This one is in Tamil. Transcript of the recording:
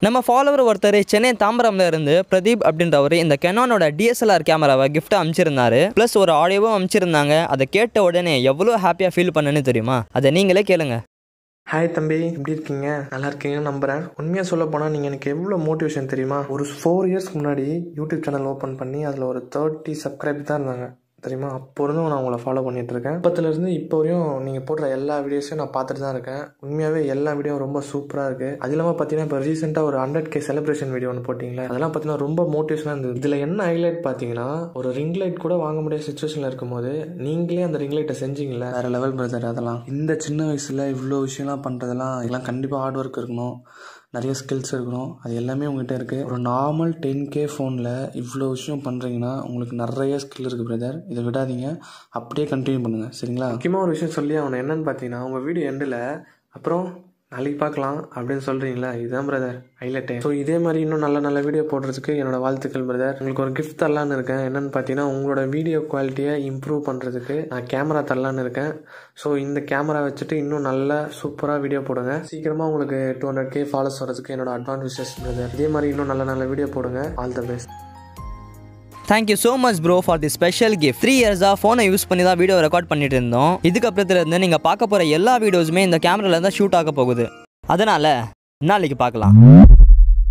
நம்ம ஃபாலோவர் ஒருத்தர் சென்னை தாம்பரம்ல இருந்து பிரதீப் அப்படின்றவர் இந்த கெனானோட டிஎஸ்எல்ஆர் கேமராவை கிஃப்ட் அமைச்சிருந்தாரு ப்ளஸ் ஒரு ஆடியோவும் அமைச்சிருந்தாங்க அதை கேட்ட உடனே எவ்வளோ ஹாப்பியாக ஃபீல் பண்ணேன்னு தெரியுமா அதை நீங்களே கேளுங்க ஹாய் தம்பி எப்படி இருக்கீங்க நல்லா இருக்கீங்கன்னு நம்புறேன் உண்மையாக சொல்ல போனால் நீங்கள் எனக்கு எவ்வளோ மோட்டிவேஷன் தெரியுமா ஒரு ஃபோர் இயர்ஸ் முன்னாடி யூடியூப் சேனல் ஓப்பன் பண்ணி அதில் ஒரு தேர்ட்டி சப்ஸ்கிரைப் தான் இருந்தாங்க தெரியுமா அப்போ இருந்தும் நான் உங்களை ஃபாலோ பண்ணிட்டு இருக்கேன் அப்பத்துலேருந்து இப்போ வரையும் நீங்கள் போடுற எல்லா வீடியோஸையும் நான் பார்த்துட்டு தான் இருக்கேன் உண்மையாகவே எல்லா வீடியோ ரொம்ப சூப்பராக இருக்குது அது இல்லாமல் பார்த்தீங்கன்னா இப்போ ரீசெண்டாக ஒரு ஹண்ட்ரட் கே செலிப்ரேஷன் வீடியோ ஒன்று போட்டிங்களே அதெல்லாம் பார்த்தீங்கன்னா ரொம்ப மோட்டிவேஷனாக இருந்தது இதில் என்ன ஹைலைட் பார்த்தீங்கன்னா ஒரு ரிங் லைட் கூட வாங்க முடியாத சுச்சுவேஷனில் இருக்கும்போது நீங்களே அந்த ரிங் லைட்டை செஞ்சீங்களே வேற லெவல் பிரதர் அதெல்லாம் இந்த சின்ன வயசில் இவ்வளோ விஷயம்லாம் பண்ணுறதெல்லாம் இதெல்லாம் கண்டிப்பாக ஹார்ட் ஒர்க் இருக்கணும் நிறைய ஸ்கில்ஸ் இருக்கணும் அது எல்லாமே உங்ககிட்ட இருக்குது ஒரு நார்மல் டென் கே ஃபோனில் இவ்வளோ விஷயம் பண்ணுறீங்கன்னா உங்களுக்கு நிறைய ஸ்கில் இருக்குது பிரதர் இதை விடாதீங்க அப்படியே கண்டினியூ பண்ணுங்கள் சரிங்களா முக்கியமாக ஒரு விஷயம் சொல்லி அவனை என்னன்னு பார்த்தீங்கன்னா உங்கள் வீடியோ எண்டில் அப்புறம் நாளைக்கு பார்க்கலாம் அப்படின்னு சொல்கிறீங்களா இதுதான் பிரதர் ஹைலைட்டே ஸோ இதே மாதிரி இன்னும் நல்ல நல்ல வீடியோ போடுறதுக்கு என்னோட வாழ்த்துக்கள் பிரதர் உங்களுக்கு ஒரு கிஃப்ட் தரலான்னு இருக்கேன் என்னன்னு பார்த்தீங்கன்னா உங்களோட வீடியோ குவாலிட்டியை இம்ப்ரூவ் பண்ணுறதுக்கு நான் கேமரா தரலான்னு இருக்கேன் ஸோ இந்த கேமரா வச்சுட்டு இன்னும் நல்ல சூப்பராக வீடியோ போடுங்க சீக்கிரமாக உங்களுக்கு டூ ஹண்ட்ரட் கே ஃபாலோஸ் வரதுக்கு என்னோட அட்வான்ஸ் விஷஸ் பிரதர் இதே மாதிரி இன்னும் நல்ல நல்ல வீடியோ போடுங்க all the best thank you so much bro for the special gift three இயர்ஸாக ஃபோனை யூஸ் பண்ணி தான் வீடியோ ரெக்கார்ட் பண்ணிட்டு இருந்தோம் இதுக்கப்புறத்துலேருந்து நீங்கள் பார்க்க போகிற எல்லா வீடியோஸுமே இந்த கேமரால தான் ஷூட் ஆக போகுது அதனால் நாளைக்கு பார்க்கலாம்